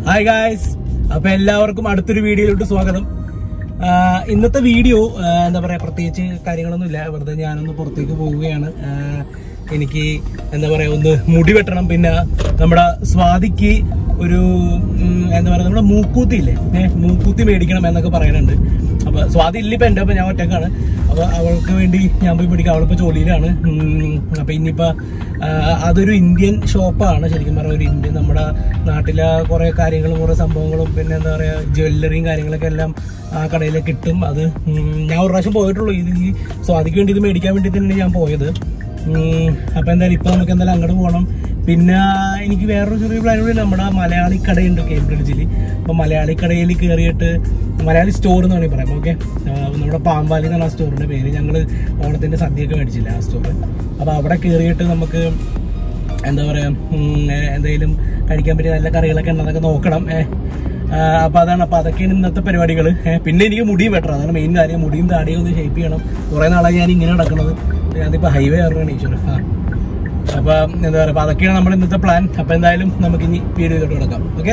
Hi guys അപ്പൊ എല്ലാവർക്കും അടുത്തൊരു വീഡിയോയിലോട്ട് സ്വാഗതം ആഹ് ഇന്നത്തെ വീഡിയോ ആഹ് എന്താ പറയാ പ്രത്യേകിച്ച് കാര്യങ്ങളൊന്നുമില്ല വെറുതെ ഞാനൊന്ന് പുറത്തേക്ക് പോവുകയാണ് ആഹ് എനിക്ക് എന്താ പറയാ ഒന്ന് മുടി വെട്ടണം പിന്നെ നമ്മുടെ സ്വാതിക്ക് ഒരു ഉം, എന്താ പറയാ നമ്മുടെ മൂക്കൂത്തി ഇല്ലേ ഏഹ് മൂക്കൂത്തി മേടിക്കണം എന്നൊക്കെ പറയുന്നുണ്ട് അപ്പൊ സ്വാതി ഇല്ല ഇപ്പൊ എന്റെ അപ്പൊ ഞാൻ ഒറ്റക്കാണ് അപ്പൊ അവൾക്ക് വേണ്ടി ഞാൻ പോയി പിടിക്കാം അവളിപ്പോ ജോലിയിലാണ് ഉം, അപ്പൊ ഇനിയിപ്പോ ആ, അതൊരു ഇന്ത്യൻ ഷോപ്പാണ് ശരിക്കും പറഞ്ഞ ഒരു ഇന്ത്യൻ നമ്മുടെ നാട്ടിലെ കുറെ കാര്യങ്ങളും കുറെ സംഭവങ്ങളും പിന്നെ എന്താ പറയാ ജ്വല്ലറിയും കാര്യങ്ങളൊക്കെ എല്ലാം ആ കടയിൽ കിട്ടും അത് ഉം, ഞാൻ ഒരു പ്രാവശ്യം പോയിട്ടുള്ളൂ ഇത് ഈ സ്വാതിക്ക് വേണ്ടി ഇത് മേടിക്കാൻ വേണ്ടി തന്നെയാണ് ഞാൻ പോയത് ഉം, അപ്പൊ എന്തായാലും ഇപ്പൊ നമുക്ക് എന്തായാലും അങ്ങോട്ട് പോകണം പിന്നെ എനിക്ക് വേറൊരു ചെറിയ പ്ലാൻ കൂടി ഉണ്ട്. നമ്മുടെ മലയാളി കടയുണ്ട് കേംബ്രിഡ്ജിൽ അപ്പൊ മലയാളി കടയിൽ കയറിയിട്ട് മലയാളി സ്റ്റോർ എന്ന് വേണമെങ്കിൽ പറയാം ഓക്കെ നമ്മുടെ പാമ്പാലി എന്നാണ് ആ സ്റ്റോറിന്റെ പേര് ഞങ്ങൾ ഓണത്തിന്റെ സദ്യയൊക്കെ മേടിച്ചില്ല ആ സ്റ്റോർ അപ്പൊ അവിടെ കയറിയിട്ട് നമുക്ക് എന്താ പറയാ ഉം, ഏ, എന്തെങ്കിലും കഴിക്കാൻ പറ്റിയ നല്ല കറികളൊക്കെ ഉണ്ടെന്നൊക്കെ നോക്കണം ഏഹ് അപ്പൊ അതാണ് അപ്പൊ അതൊക്കെയാണ് ഇന്നത്തെ പരിപാടികൾ പിന്നെ എനിക്ക് മുടിയും വെട്ടണം അതാണ് മെയിൻ കാര്യം മുടിയും താടിയും ഒന്ന് ഷേപ്പ് ചെയ്യണം കുറെ നാളായി ഞാൻ ഇങ്ങനെ നടക്കുന്നത് ഞാനിപ്പോ ഹൈവേ ഇറങ്ങണം ഈശ്വര ആ അപ്പൊ എന്താ പറയാ അപ്പൊ അതൊക്കെയാണ് നമ്മുടെ ഇന്നത്തെ പ്ലാൻ അപ്പൊ എന്തായാലും നമുക്ക് ഇനി വീഡിയോ ചെയ്തോട്ട് കിടക്കാം ഓക്കെ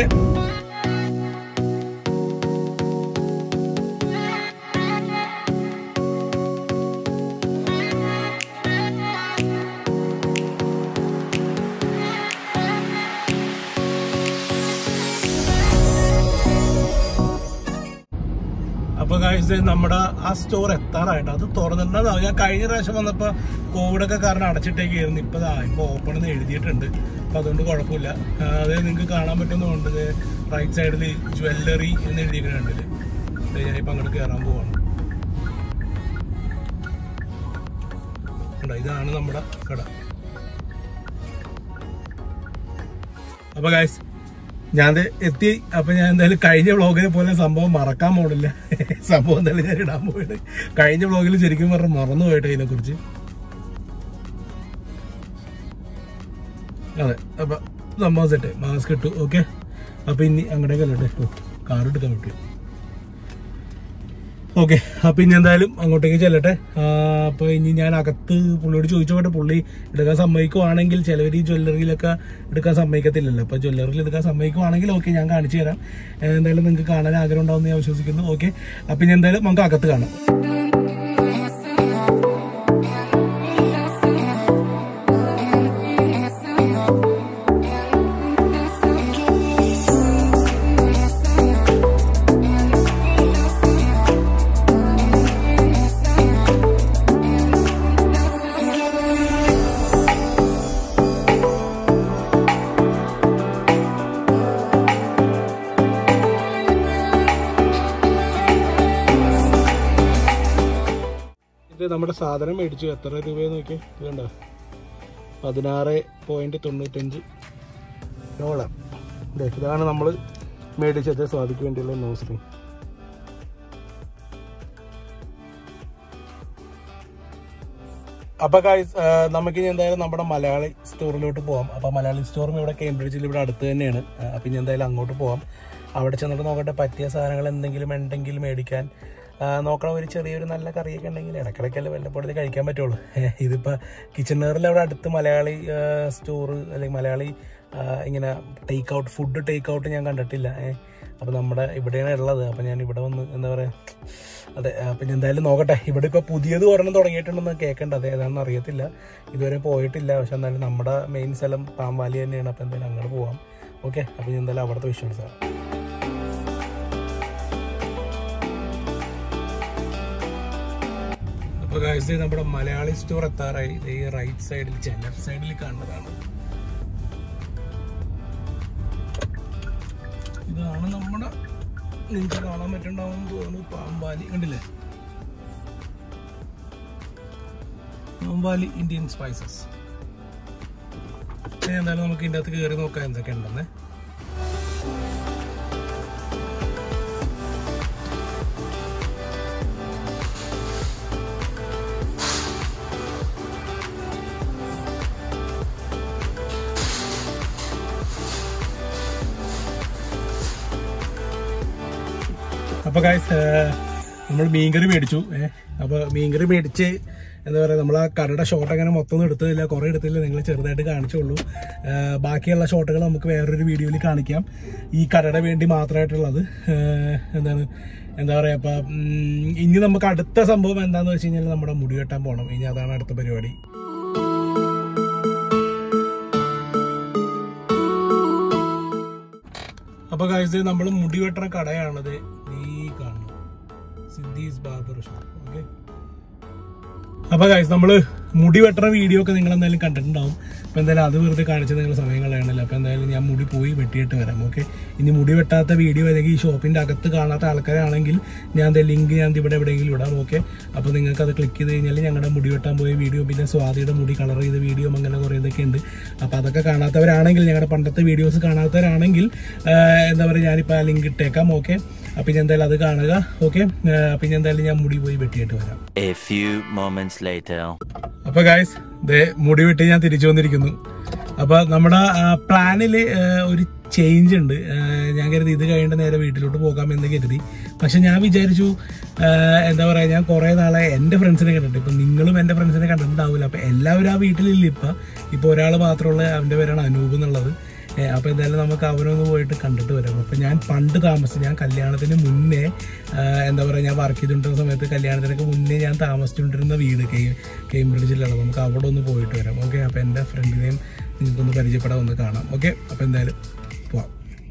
അപ്പൊ കഴിച്ച് നമ്മുടെ ആ സ്റ്റോർ എത്താറായിട്ട് അത് തുറന്നിട്ടുണ്ടാവും ഞാൻ കഴിഞ്ഞ പ്രാവശ്യം വന്നപ്പോ കോവിഡ് ഒക്കെ കാരണം അടച്ചിട്ടേക്കായിരുന്നു ഇപ്പൊ ദാ ഇപ്പൊ ഓപ്പൺ എന്ന് എഴുതിയിട്ടുണ്ട് അപ്പൊ അതുകൊണ്ട് കുഴപ്പമില്ല ആ, അത് നിങ്ങൾക്ക് കാണാൻ പറ്റുന്നുണ്ട് റൈറ്റ് സൈഡിൽ ജ്വല്ലറി എന്ന് എഴുതിയിട്ടുണ്ടല്ലേ ഞാനിപ്പോ അങ്ങോട്ട് കയറാൻ പോവാണ് കണ്ടോ, ഇതാണ് നമ്മുടെ കട അപ്പൊ ഗായ്സ് ഞാൻ ദേ എത്തി അപ്പൊ ഞാൻ എന്തായാലും കഴിഞ്ഞ വ്ളോഗിനെ പോലെ സംഭവം മറക്കാൻ പോണില്ല സംഭവം എന്തായാലും ഞാൻ ഇടാൻ പോയത് കഴിഞ്ഞ വ്ളോഗിൽ ശരിക്കും പറഞ്ഞ മറന്നു പോയിട്ട് ഇതിനെ കുറിച്ച് അതെ അപ്പൊ സംഭവം സെറ്റ് മാസ്ക് ഇട്ടു ഓക്കെ അപ്പൊ ഇനി അങ്ങോട്ടേക്കല്ലേ കാർ എടുക്കാൻ പറ്റും ഓക്കെ അപ്പൊ ഇനി എന്തായാലും അങ്ങോട്ടേക്ക് ചെല്ലട്ടെ ആ, അപ്പൊ ഇനി ഞാൻ അകത്ത് പുള്ളിയോട് ചോദിച്ചോട്ടെ പുള്ളി എടുക്കാൻ സമ്മതിക്കുവാണെങ്കിൽ ചിലവർ ഈ ജ്വല്ലറിയിലൊക്കെ എടുക്കാൻ സമ്മതിക്കത്തില്ലല്ലോ അപ്പൊ ജ്വല്ലറിയിൽ എടുക്കാൻ സമ്മതിക്കുവാണെങ്കിൽ ഓക്കെ ഞാൻ കാണിച്ചു തരാം ഏ, എന്തായാലും നിങ്ങൾക്ക് കാണാൻ ആഗ്രഹം ഉണ്ടാവും ഞാൻ വിശ്വസിക്കുന്നു ഓക്കെ അപ്പൊ ഇനി എന്തായാലും നമുക്ക് അകത്ത് കാണാം ഇത് നമ്മുടെ സാധനം മേടിച്ചു എത്ര രൂപയെന്ന് നോക്കിയേ ഇത് കണ്ടോ പതിനാറ് പോയിന്റ് തൊണ്ണൂറ്റഞ്ച് ഡോളർ ദേ, ഇതാണ് നമ്മൾ മേടിച്ചത് സ്വാതിക്ക് വേണ്ടിയുള്ള നോസ്റി അപ്പൊ ഗായ്സ് നമുക്ക് ഇനി എന്തായാലും നമ്മുടെ മലയാളി സ്റ്റോറിലോട്ട് പോവാം അപ്പൊ മലയാളി സ്റ്റോറും ഇവിടെ കേംബ്രിഡ്ജിൽ ഇവിടെ അടുത്ത് തന്നെയാണ് ആ, അപ്പൊ ഇനി എന്തായാലും അങ്ങോട്ട് പോവാം അവിടെ ചെന്നിട്ട് നോക്കട്ടെ പറ്റിയ സാധനങ്ങൾ എന്തെങ്കിലും ഉണ്ടെങ്കിൽ മേടിക്കാൻ ആ, നോക്കണം ഒരു ചെറിയൊരു നല്ല കറിയൊക്കെ ഉണ്ടെങ്കിൽ ഇടയ്ക്കിടയ്ക്കല്ലേ വല്ലപ്പോഴത്തെ കഴിക്കാൻ പറ്റുള്ളൂ ഇതിപ്പോൾ കിച്ചണറിൽ അവിടെ അടുത്ത് മലയാളി സ്റ്റോർ അല്ലെങ്കിൽ മലയാളി ആ, ഇങ്ങനെ take out food take out ഞാൻ കണ്ടിട്ടില്ല അപ്പോൾ നമ്മുടെ ഇവിടെയാണ് ഉള്ളത് അപ്പോൾ ഞാൻ ഇവിടെ വന്ന് എന്താ പറയുക അതെ അപ്പം ഞാൻ എന്തായാലും നോക്കട്ടെ ഇവിടെ ഇപ്പോൾ പുതിയത് ഒരെണ്ണം തുടങ്ങിയിട്ടുണ്ടെന്ന് കേൾക്കേണ്ട അത് ഏതാണെന്ന് അറിയത്തില്ല ഇതുവരെ പോയിട്ടില്ല പക്ഷെ എന്നാലും നമ്മുടെ മെയിൻ സ്ഥലം പാമ്പാലി തന്നെയാണ് അപ്പോൾ എന്തായാലും അങ്ങോട്ട് പോവാം ഓക്കെ അപ്പോൾ ഞാൻ എന്തായാലും അവിടുത്തെ വിഷ്വൽസ് ആണ് അപ്പോൾ ഗൈസ് നമ്മുടെ മലയാളി സ്റ്റോർ എത്താറായി ദേ ഈ റൈറ്റ് സൈഡിൽ ലെഫ്റ്റ് സൈഡിൽ കാണുന്നതാണ് ഇതാണ് നമ്മുടെ നിങ്ങൾക്ക് കാണാൻ പറ്റുണ്ടാവും തോന്നുന്നു പാമ്പാലി കണ്ടില്ലേ പാമ്പാലി ഇന്ത്യൻ സ്പൈസസ് എന്തായാലും നമുക്ക് ഇതിൻ്റെ അകത്ത് കയറി നോക്കാം എന്തൊക്കെ ഉണ്ടെന്ന് അപ്പൊ ഗായ്സ് നമ്മൾ മീൻകറി മേടിച്ചു ഏഹ് അപ്പൊ മീൻകറി മേടിച്ച് എന്താ പറയുക നമ്മൾ ആ കടയുടെ ഷോട്ട് അങ്ങനെ മൊത്തം എടുത്തില്ല കുറേ എടുത്തില്ല നിങ്ങൾ ചെറുതായിട്ട് കാണിച്ചുള്ളൂ ആ, ബാക്കിയുള്ള ഷോട്ടുകൾ നമുക്ക് വേറൊരു വീഡിയോയിൽ കാണിക്കാം ഈ കടയുടെ വേണ്ടി മാത്രമായിട്ടുള്ളത് ആ, എന്താണ് എന്താ പറയുക അപ്പം ഉം, ഇനി നമുക്ക് അടുത്ത സംഭവം എന്താണെന്ന് വെച്ച് കഴിഞ്ഞാൽ നമ്മുടെ മുടി വെട്ടാൻ പോകണം ഇനി അതാണ് അടുത്ത പരിപാടി അപ്പൊ കാഴ്ച നമ്മൾ മുടി വെട്ടുന്ന കടയാണത് നീ കാണുന്നു സിദ്ധീസ് ബാർബർ ഷോപ്പ് ഓക്കെ അപ്പൊ കാഴ്ച നമ്മള് മുടി വെട്ടുന്ന വീഡിയോ ഒക്കെ നിങ്ങൾ എന്തായാലും കണ്ടിട്ടുണ്ടാവും അപ്പൊ എന്തായാലും അത് വെറുതെ കാണിച്ച് നിങ്ങൾ സമയം കളയണല്ലോ അപ്പൊ എന്തായാലും ഞാൻ മുടി പോയി വെട്ടിയിട്ട് വരാം ഓക്കെ ഇനി മുടി വെട്ടാത്ത വീഡിയോ അല്ലെങ്കിൽ ഈ ഷോപ്പിന്റെ അകത്ത് കാണാത്ത ആൾക്കാരാണെങ്കിൽ ഞാൻ ലിങ്ക് ഞാൻ ഇവിടെ എവിടെയെങ്കിലും ഇടാം ഓക്കെ അപ്പൊ നിങ്ങൾക്ക് അത് ക്ലിക്ക് ചെയ്ത് കഴിഞ്ഞാൽ ഞങ്ങളുടെ മുടി വെട്ടാൻ പോയ വീഡിയോ പിന്നെ സ്വാതിയുടെ മുടി കളർ ചെയ്ത വീഡിയോ അങ്ങനെ കുറേ ഇതൊക്കെ ഉണ്ട് അപ്പൊ അതൊക്കെ കാണാത്തവരാണെങ്കിൽ ഞങ്ങളുടെ പണ്ടത്തെ വീഡിയോസ് കാണാത്തവരാണെങ്കിൽ ആ, എന്താ പറയുക ഞാനിപ്പോൾ ആ ലിങ്ക് ഇട്ടേക്കാം ഓക്കെ അപ്പൊ ഞാൻ എന്തായാലും അത് കാണുക ഓക്കെ അപ്പൊ ഞാൻ എന്തായാലും ഞാൻ മുടി പോയി വെട്ടിയിട്ട് വരാം A few moments later. അപ്പൊ ഗായ്സ് ദേ മുടി വെട്ടി ഞാൻ തിരിച്ചു വന്നിരിക്കുന്നു അപ്പൊ നമ്മുടെ പ്ലാനില് ഒരു ചേഞ്ച് ഉണ്ട് ആ, ഞാൻ കരുതി ഇത് കഴിഞ്ഞിട്ട് നേരെ വീട്ടിലോട്ട് പോകാം എന്ന് കരുതി പക്ഷെ ഞാൻ വിചാരിച്ചു ആ, എന്താ പറയാ ഞാൻ കുറെ നാളെ എന്റെ ഫ്രണ്ട്സിനെ കണ്ടിട്ടുണ്ട് ഇപ്പൊ നിങ്ങളും എന്റെ ഫ്രണ്ട്സിനെ കണ്ടിട്ടുണ്ടാവില്ല അപ്പൊ എല്ലാവരും ആ വീട്ടിലില്ല ഇപ്പൊ ഇപ്പൊ ഒരാൾ മാത്രമുള്ള അവന്റെ പേരാണ് അനൂപ് എന്നുള്ളത് ഏ, അപ്പൊ എന്തായാലും നമുക്ക് അവനൊന്ന് പോയിട്ട് കണ്ടിട്ട് വരാം അപ്പൊ ഞാൻ പണ്ട് താമസിച്ചു ഞാൻ കല്യാണത്തിന് മുന്നേ ആ, എന്താ പറയാ ഞാൻ വർക്ക് ചെയ്തുകൊണ്ടിരുന്ന സമയത്ത് കല്യാണത്തിനൊക്കെ മുന്നേ ഞാൻ താമസിച്ചുകൊണ്ടിരുന്ന വീട് കെ കേംബ്രിഡ്ജിലാണ് നമുക്ക് അവിടെ ഒന്ന് പോയിട്ട് വരാം ഓക്കെ അപ്പൊ എന്റെ ഫ്രണ്ടിനെയും നിങ്ങൾക്കൊന്ന് പരിചയപ്പെടാൻ ഒന്ന് കാണാം ഓക്കെ അപ്പൊ എന്തായാലും പോവാം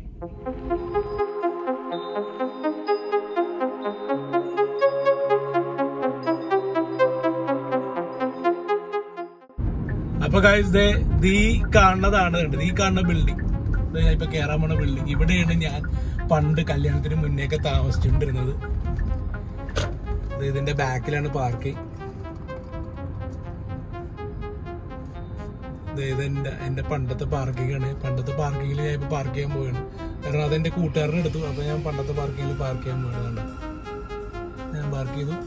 അപ്പൊ ഗൈസ് ദേ ഈ കാണുന്നതാണ് കണ്ടത് ഈ കാണുന്ന ബിൽഡിംഗ് ഞാൻ ഇപ്പൊ കേറാൻ പോണ ബിൽഡിംഗ് ഇവിടെയാണ് ഞാൻ പണ്ട് കല്യാണത്തിന് മുന്നേക്കെ താമസിച്ചുകൊണ്ടിരുന്നത് ദേ ഇതിന്റെ ബാക്കിലാണ് പാർക്കിംഗ് ഇതെന്റെ എന്റെ പണ്ടത്തെ പാർക്കിംഗ് ആണ് പണ്ടത്തെ പാർക്കിങ്ങിൽ ഞാൻ ഇപ്പൊ പാർക്ക് ചെയ്യാൻ പോവാണ് കാരണം അതെന്റെ കൂട്ടുകാരനെ എടുത്തു അപ്പൊ ഞാൻ പണ്ടത്തെ പാർക്കിങ്ങിൽ പാർക്ക് ചെയ്യാൻ പോവാണ് കണ്ടോ ഞാൻ പാർക്ക് ചെയ്തു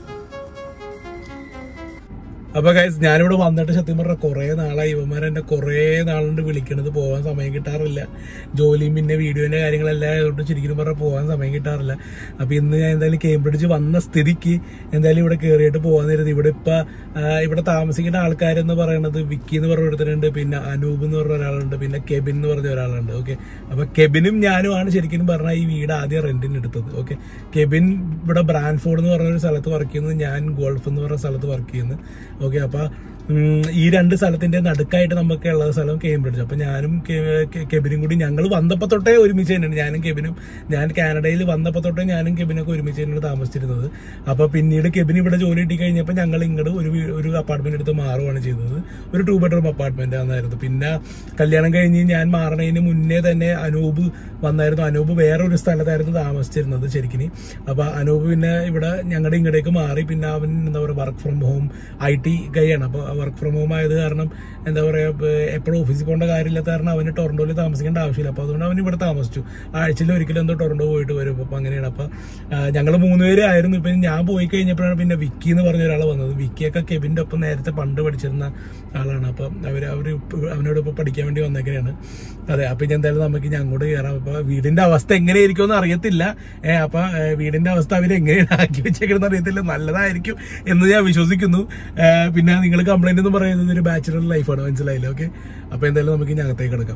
അപ്പൊ ഗൈസ് ഞാനിവിടെ വന്നിട്ട് സത്യം പറഞ്ഞ കുറെ നാളായി ഇവന്മാർ എന്നെ കുറെ നാളുണ്ട് വിളിക്കണത് പോകാൻ സമയം കിട്ടാറില്ല ജോലിയും പിന്നെ വീഡിയോന്റെ കാര്യങ്ങളെല്ലാം ആയതുകൊണ്ട് ശരിക്കും പറഞ്ഞാൽ പോകാൻ സമയം കിട്ടാറില്ല അപ്പൊ ഇന്ന് ഞാൻ എന്തായാലും കേംബ്രിഡ്ജ് വന്ന സ്ഥിതിക്ക് എന്തായാലും ഇവിടെ കയറിയിട്ട് പോകാൻ നേരത്തെ ഇവിടെ ഇപ്പൊ ആ, ഇവിടെ താമസിക്കുന്ന ആൾക്കാരെന്ന് പറയുന്നത് വിക്കി എന്ന് പറഞ്ഞ ഒരുത്തരുണ്ട് പിന്നെ അനൂപ് എന്ന് പറഞ്ഞ ഒരാളുണ്ട് പിന്നെ കെബിൻ എന്ന് പറഞ്ഞ ഒരാളുണ്ട് ഓക്കെ അപ്പൊ കെബിനും ഞാനുമാണ് ശരിക്കും പറഞ്ഞാൽ ഈ വീട് ആദ്യം റെന്റിന് എടുത്തത് ഓക്കെ കെബിൻ ഇവിടെ ബ്രാൻഫോർഡ് എന്ന് പറഞ്ഞ ഒരു സ്ഥലത്ത് വർക്ക് ചെയ്യുന്നത് ഞാൻ ഗോൾഫ് എന്ന് പറഞ്ഞ സ്ഥലത്ത് വർക്ക് ചെയ്യുന്നു ഓക്കെ അപ്പൊ ഉം, ഈ രണ്ട് സ്ഥലത്തിന്റെ നടുക്കായിട്ട് നമുക്ക് ഉള്ള സ്ഥലം കേംബ്രിഡ്ജ് അപ്പൊ ഞാനും കെ- കെ- കെബിനും കൂടി ഞങ്ങൾ വന്നപ്പോ തൊട്ടേ ഒരുമിച്ച് തന്നെയാണ് ഞാനും കെബിനും ഞാൻ കാനഡയിൽ വന്നപ്പോ തൊട്ടേ ഞാനും കെബിനൊക്കെ ഒരുമിച്ച് തന്നെയാണ് താമസിച്ചിരുന്നത് അപ്പൊ പിന്നീട് കെബിൻ ഇവിടെ ജോലി കിട്ടി കഴിഞ്ഞപ്പോൾ ഞങ്ങൾ ഇങ്ങോട്ട് ഒരു വീ- ഒരു അപ്പാർട്ട്മെന്റ് എടുത്ത് മാറുകയാണ് ചെയ്തത് ഒരു ടൂ ബെഡ്റൂം അപ്പാർട്ട്മെന്റ് ആയിരുന്നു പിന്നെ കല്യാണം കഴിഞ്ഞ് ഞാൻ മാറണതിന് മുന്നേ തന്നെ അനൂപ് വന്നായിരുന്നു അനൂപ് വേറെ ഒരു സ്ഥലത്തായിരുന്നു താമസിച്ചിരുന്നത് ശരിക്കും അപ്പൊ അനൂപ് പിന്നെ ഇവിടെ ഞങ്ങളുടെ ഇങ്ങോട്ടേക്ക് മാറി പിന്നെ അവൻ എന്താ പറയുക വർക്ക് ഫ്രം ഹോം ഐ ടി ഗൈയാണ് അപ്പൊ വർക്ക് ഫ്രം ഹോം ആയത് കാരണം എന്താ പറയാ എപ്പോഴും ഓഫീസിൽ പോകേണ്ട കാര്യമില്ലാത്ത കാരണം അവന് ടൊറന്റോയിൽ താമസിക്കേണ്ട ആവശ്യമില്ല അപ്പൊ അതുകൊണ്ട് അവൻ ഇവിടെ താമസിച്ചു ആഴ്ചയിൽ ഒരിക്കലും എന്തോ ടൊറന്റോ പോയിട്ട് വരും അപ്പൊ അങ്ങനെയാണ് അപ്പൊ ഞങ്ങൾ മൂന്നുപേരെ ആയിരുന്നു ഇപ്പൊ ഞാൻ പോയി കഴിഞ്ഞപ്പോഴാണ് പിന്നെ വിക്കി എന്ന് പറഞ്ഞ ഒരാൾ വന്നത് വിക്കിയൊക്കെ കെബിന്റെ ഒപ്പം നേരത്തെ പണ്ട് പഠിച്ചിരുന്ന ആളാണ് അപ്പൊ അവര് അവര് ഇപ്പൊ അവനോട് ഇപ്പൊ പഠിക്കാൻ വേണ്ടി വന്നേക്കണെയാണ് അതെ അപ്പൊ ഇനി എന്തായാലും നമുക്ക് ഇനി അങ്ങോട്ട് കയറാം അപ്പൊ വീടിന്റെ അവസ്ഥ എങ്ങനെയായിരിക്കും എന്ന് അറിയത്തില്ല ഏഹ് അപ്പൊ ഏഹ് വീടിന്റെ അവസ്ഥ അവര് എങ്ങനെയാണ് ആക്കി വെച്ചേക്കണെന്ന് അറിയത്തില്ല നല്ലതായിരിക്കും എന്ന് ഞാൻ വിശ്വസിക്കുന്നു ഏഹ് പിന്നെ നിങ്ങൾ കംപ്ലൈന്റ് എന്ന് പറയുന്നത് ഒരു ബാച്ചുലർ ലൈഫാണ് മനസ്സിലായില്ലേ ഓക്കെ അപ്പൊ എന്തായാലും നമുക്ക് ഇനി അകത്തേക്ക് കിടക്കാം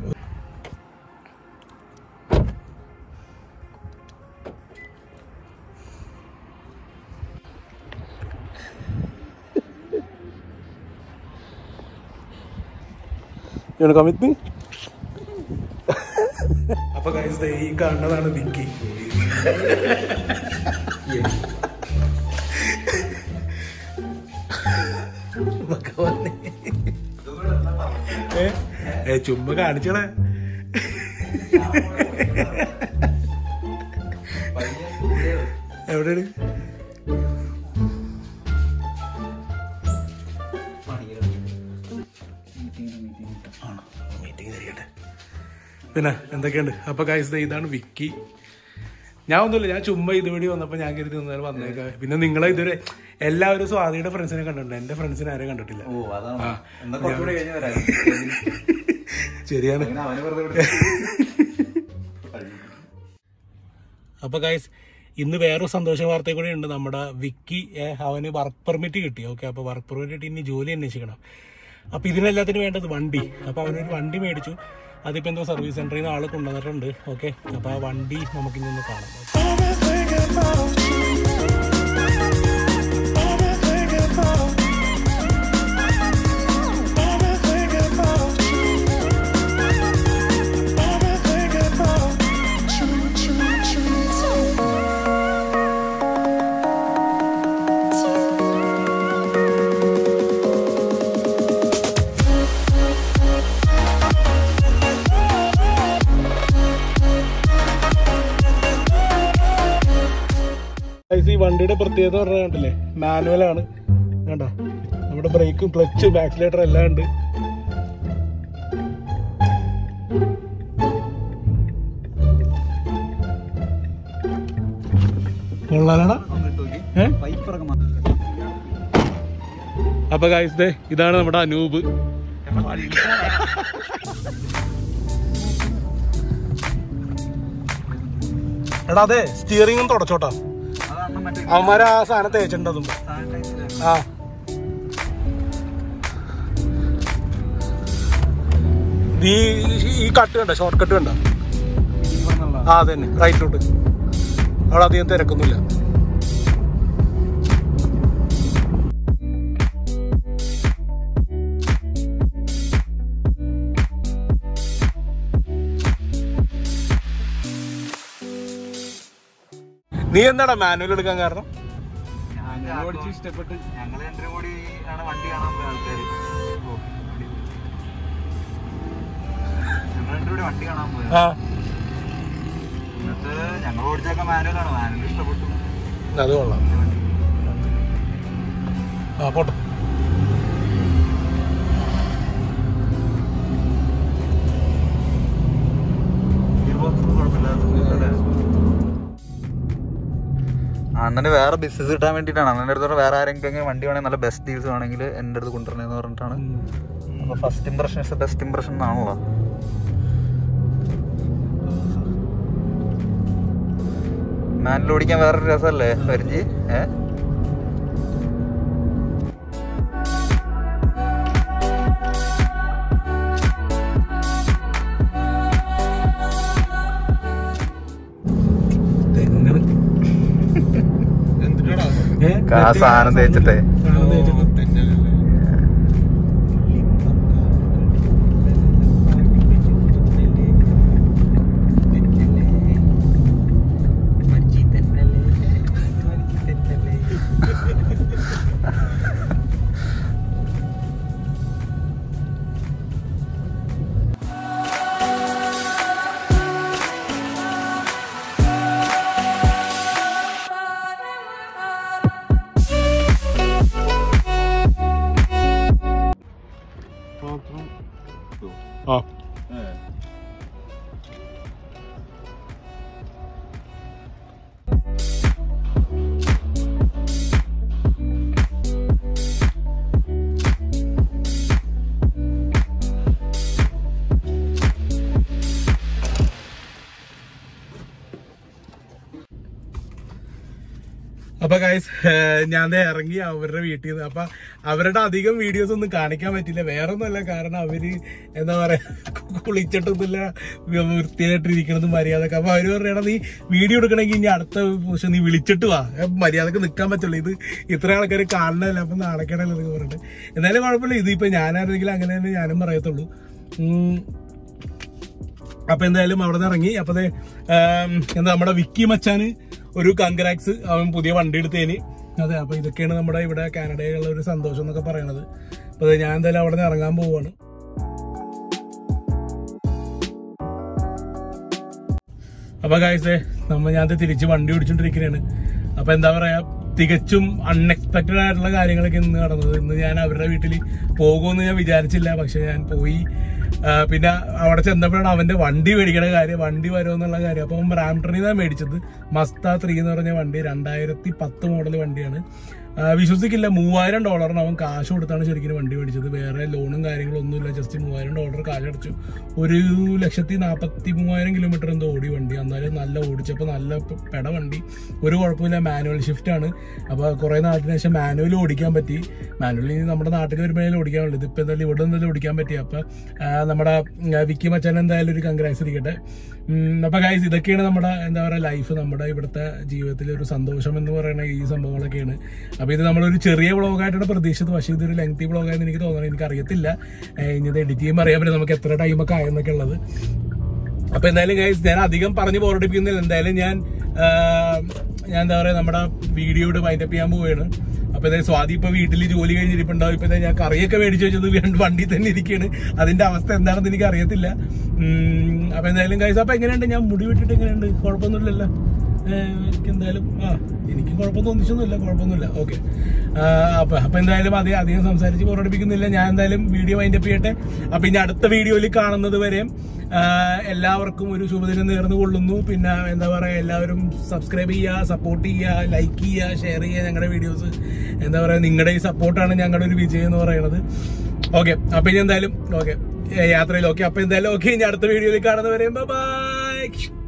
You wanna come with me? അപ്പൊ guys, ദേ ഈ കാണുന്നതാണ് വിക്കി ഭഗവാനെ. ഏ? ഏ ചുമ്മാ കാണിച്ചടേ എവിടെയാണ് മീറ്റിംഗ് കഴിയട്ടെ പിന്നെ എന്തൊക്കെയുണ്ട് അപ്പൊ കാഴ്ച ഇതാണ് വിക്കി ഞാൻ ഒന്നുമില്ല ഞാൻ ചുമ്മാ ഇതുവഴി വന്നപ്പോ ഞാൻ കരുതി നിന്നാലും വന്നേക്കാം പിന്നെ നിങ്ങളെ ഇതുവരെ എല്ലാവരും സ്വാതിയുടെ ഫ്രണ്ട്സിനെ കണ്ടിട്ടുണ്ട് എന്റെ ഫ്രണ്ട്സിനെ ആരെയും കണ്ടിട്ടില്ല ഓ അതാണ് ആ. എന്നാ കുറച്ചുകൂടി കഴിഞ്ഞ് വരാം ശരിയാണ് അങ്ങനെ അവന് വെറുതെ വിടും. അപ്പൊ ഗൈസ് ഇന്ന് വേറൊരു സന്തോഷ വാർത്ത കൂടെ ഉണ്ട് നമ്മുടെ വിക്കി ഏ, അവന് വർക്ക് പെർമിറ്റ് കിട്ടി ഓക്കെ അപ്പോൾ വർക്ക് പെർമിറ്റ് കിട്ടി ഇനി ജോലി അന്വേഷിക്കണം അപ്പോൾ ഇതിനെല്ലാത്തിനും വേണ്ടത് വണ്ടി അപ്പോൾ അവനൊരു വണ്ടി മേടിച്ചു അതിപ്പോൾ എന്തോ സർവീസ് സെൻറ്ററിൽ നിന്ന് ആൾ കൊണ്ടുവന്നിട്ടുണ്ട് ഓക്കെ അപ്പോൾ ആ വണ്ടി നമുക്കിനി ഒന്ന് കാണാം ഗൈസ്, ഈ വണ്ടിയുടെ പ്രത്യേകത പറഞ്ഞാൽ കണ്ടില്ലേ മാനുവൽ ആണ് കണ്ട നമ്മുടെ ബ്രേക്കും ക്ലച്ച് ആക്സിലേറ്റർ എല്ലാം ഉണ്ട് കൊള്ളാലാടാ ഏ അപ്പൊ ഗൈസ് ദേ ഇതാണ് നമ്മുടെ അനൂപ് എടാ അതെ സ്റ്റിയറിംഗും തുടച്ചോട്ടാ അവന്മാര് ആ സാധനം തേച്ചിട്ടുണ്ടതും ആ ഈ ഈ കട്ട് കണ്ട ഷോർട്ട് കട്ട് കണ്ട ആ അതന്നെ റൈറ്റിലോട്ട് അവിടെ അധികം തിരക്കൊന്നുമില്ല നീ എന്താടാ മാനുവൽ എടുക്കാൻ കാരണം ഇഷ്ടപ്പെട്ട് ഞങ്ങൾ രണ്ടും കൂടി ആണ് വണ്ടി കാണാൻ പോയ ആൾക്കാര് ഞങ്ങൾ രണ്ടും കൂടി വണ്ടി കാണാൻ പോയത് ആ എന്നിട്ട് ഞങ്ങൾ ഓടിച്ചൊക്കെ മാനുവലാണ് മാനുവൽ ഇഷ്ടപ്പെട്ടു അത് കൊള്ളാം ആ പോട്ടെ അണ്ണന് വേറെ ബിസിനസ് കിട്ടാൻ വേണ്ടിയിട്ടാണ് അണ്ണൻ്റെ അടുത്തോടെ വേറെ ആരെങ്കിലും വണ്ടി വേണമെങ്കിൽ നല്ല ബെസ്റ്റ് ഡീൽസ് വേണമെങ്കിൽ എൻ്റെ അടുത്ത് കൊണ്ടുവരണമെന്ന് പറഞ്ഞിട്ടാണ് അപ്പോൾ first impression is best impression എന്നാണല്ലോ മാനിൽ ഓടിക്കാൻ വേറൊരു രസമല്ലേ പരിചി ഏ തെങ്ങണ് ഏ? ആ സാധനം തേച്ചിട്ടേ സാധനം തേച്ചിട്ട്. ആ അപ്പൊ ഗൈസ് ഞാൻ ദേ ഇറങ്ങി അവരുടെ വീട്ടിൽ നിന്ന് അപ്പൊ അവരുടെ അധികം വീഡിയോസ് ഒന്നും കാണിക്കാൻ പറ്റില്ല വേറെ ഒന്നുമല്ല കാരണം അവര് എന്താ പറയാ കുളിച്ചിട്ടൊന്നുമില്ല വൃത്തിയായിട്ടിരിക്കണത് മര്യാദക്ക് അപ്പൊ അവര് പറയണ നീ വീഡിയോ എടുക്കണമെങ്കിൽ ഇനി അടുത്ത പക്ഷെ നീ വിളിച്ചിട്ട് വാ ഏ, മര്യാദക്ക് നിൽക്കാൻ പറ്റുള്ളൂ ഇത് ഇത്ര ആൾക്കാർ കാണണമല്ല അപ്പൊ നാണക്കേടല്ലോ എന്നൊക്കെ പറഞ്ഞിട്ട് എന്നാലും കുഴപ്പമില്ല ഇതിപ്പോ ഞാനായിരുന്നെങ്കിൽ അങ്ങനെ തന്നെ ഞാനും പറയത്തുള്ളൂ ഉം. അപ്പൊ എന്തായാലും അവിടെ നിന്ന് ഇറങ്ങി അപ്പൊ ദേ, ആം, എന്താ നമ്മുടെ വിക്കി മച്ചാന് ഒരു കങ്കറാക്സ് അവൻ പുതിയ വണ്ടി എടുത്തേന് അതെ അപ്പൊ ഇതൊക്കെയാണ് നമ്മുടെ ഇവിടെ കാനഡയിലുള്ള ഒരു സന്തോഷം എന്നൊക്കെ പറയണത് അപ്പൊ ദേ, ഞാൻ എന്തായാലും അവിടെ നിന്ന് ഇറങ്ങാൻ പോവാണ് അപ്പൊ കാഴ്ച നമ്മ ഞാൻ ദേ തിരിച്ച് വണ്ടി ഓടിച്ചോണ്ടിരിക്കുകയാണ് അപ്പൊ എന്താ പറയാ തികച്ചും അൺഎക്സ്പെക്ടഡ് ആയിട്ടുള്ള കാര്യങ്ങളൊക്കെ ഇന്ന് നടന്നത് ഇന്ന് ഞാൻ അവരുടെ വീട്ടിൽ പോകുമെന്ന് ഞാൻ വിചാരിച്ചില്ല പക്ഷെ ഞാൻ പോയി ആ, പിന്നെ അവിടെ ചെന്നപ്പോഴാണ് അവന്റെ വണ്ടി മേടിക്കണ കാര്യം വണ്ടി വരുമെന്നുള്ള കാര്യം അപ്പം റാംട്രണിൽ നിന്നാണ് മേടിച്ചത് മസ്ത ത്രീ എന്ന് പറഞ്ഞ വണ്ടി രണ്ടായിരത്തി പത്ത് മോഡൽ വണ്ടിയാണ് ആ, വിശ്വസിക്കില്ല മൂവായിരം ഡോളറിന് അവൻ കാശ് കൊടുത്താണ് ശരിക്കും വണ്ടി മേടിച്ചത് വേറെ ലോണും കാര്യങ്ങളും ഒന്നുമില്ല ജസ്റ്റ് മൂവായിരം ഡോളർ കാശ് അടച്ചു ഒരു ലക്ഷത്തി നാൽപ്പത്തി മൂവായിരം കിലോമീറ്റർ എന്തോ ഓടി വണ്ടി എന്നാലും നല്ല ഓടിച്ചപ്പോൾ നല്ല പ- പെട വണ്ടി ഒരു കുഴപ്പമില്ല മാനുവൽ ഷിഫ്റ്റ് ആണ് അപ്പോൾ കുറേ നാട്ടിന് ശേഷം മാനുവൽ ഓടിക്കാൻ പറ്റി മാനുവലി നമ്മുടെ നാട്ടിൽ വരുമ്പോഴേ ഓടിക്കാൻ ഉള്ളത് ഇതിപ്പോൾ എന്തായാലും ഇവിടെ എന്തായാലും ഓടിക്കാൻ പറ്റി അപ്പോൾ നമ്മുടെ ആ, വിക്കി മച്ചാൻ എന്തായാലും ഒരു കൺഗ്രാസ് ഇരിക്കട്ടെ ഉം, അപ്പൊ ഗൈസ് ഇതൊക്കെയാണ് നമ്മുടെ എന്താ പറയുക ലൈഫ് നമ്മുടെ ഇവിടുത്തെ ജീവിതത്തിലെ ഒരു സന്തോഷം എന്ന് പറയുന്ന ഈ സംഭവങ്ങളൊക്കെയാണ് അപ്പൊ ഇത് നമ്മളൊരു ചെറിയ വ്ളോഗായിട്ടാണ് പ്രതീക്ഷിച്ചത് പക്ഷേ ഇതൊരു ലെങ്തി വ്ളോഗായെന്ന് എനിക്ക് തോന്നുന്നു എനിക്ക് അറിയത്തില്ല ഏഹ് ഇനി ഇത് എഡിറ്റ് ചെയ്യുമ്പോൾ അറിയാൻ പറ്റും നമുക്ക് എത്ര ടൈമൊക്കെ ആയെന്നൊക്കെ ഉള്ളത് അപ്പൊ എന്തായാലും ഗൈസ് ഞാൻ അധികം പറഞ്ഞു ബോറടിപ്പിക്കുന്നില്ല എന്തായാലും ഞാൻ ആ, ഞാൻ എന്താ പറയാ നമ്മുടെ വീഡിയോയുടെ വൈൻഡപ്പ് ചെയ്യാൻ പോവുകയാണ് അപ്പൊ എന്തായാലും സ്വാതി ഇപ്പൊ വീട്ടിൽ ജോലി കഴിഞ്ഞിരിപ്പുണ്ടാവും ഇപ്പൊ ദേ ഞാൻ കറിയൊക്കെ മേടിച്ചു വെച്ചത് വീണ്ടും വണ്ടി തന്നെ ഇരിക്കുകയാണ് അതിന്റെ അവസ്ഥ എന്താണെന്ന് എനിക്ക് അറിയത്തില്ല ഉം, അപ്പൊ എന്തായാലും ഗൈസ് അപ്പൊ എങ്ങനെയുണ്ട് ഞാൻ മുടി വിട്ടിട്ട് എങ്ങനെയുണ്ട് കുഴപ്പമൊന്നുമില്ലല്ലോ ഏഹ്, എനിക്ക് എന്തായാലും ആ എനിക്ക് കുഴപ്പം തോന്നിച്ചൊന്നുമില്ല കുഴപ്പമൊന്നുമില്ല ഓക്കെ അപ്പൊ അപ്പൊ എന്തായാലും അധികം അധികം സംസാരിച്ച് ബോറടിപ്പിക്കുന്നില്ല ഞാൻ എന്തായാലും വീഡിയോ വൈൻഡപ്പ് ചെയ്യട്ടെ അപ്പൊ ഇനി അടുത്ത വീഡിയോയിൽ കാണുന്നത് വരെയും ആഹ് എല്ലാവർക്കും ഒരു ശുഭദിനം നേർന്നു കൊള്ളുന്നു പിന്നെ എന്താ പറയാ എല്ലാവരും സബ്സ്ക്രൈബ് ചെയ്യുക സപ്പോർട്ട് ചെയ്യുക ലൈക്ക് ചെയ്യുക ഷെയർ ചെയ്യുക ഞങ്ങളുടെ വീഡിയോസ് എന്താ പറയാ നിങ്ങളുടെ ഈ സപ്പോർട്ടാണ് ഞങ്ങളുടെ ഒരു വിജയം എന്ന് പറയുന്നത് ഓക്കെ അപ്പൊ ഇനി എന്തായാലും ഓക്കെ യാത്രയിൽ ഓക്കെ അപ്പൊ എന്തായാലും ഓക്കെ ഇനി അടുത്ത വീഡിയോയിൽ കാണുന്നവരെയും ബൈ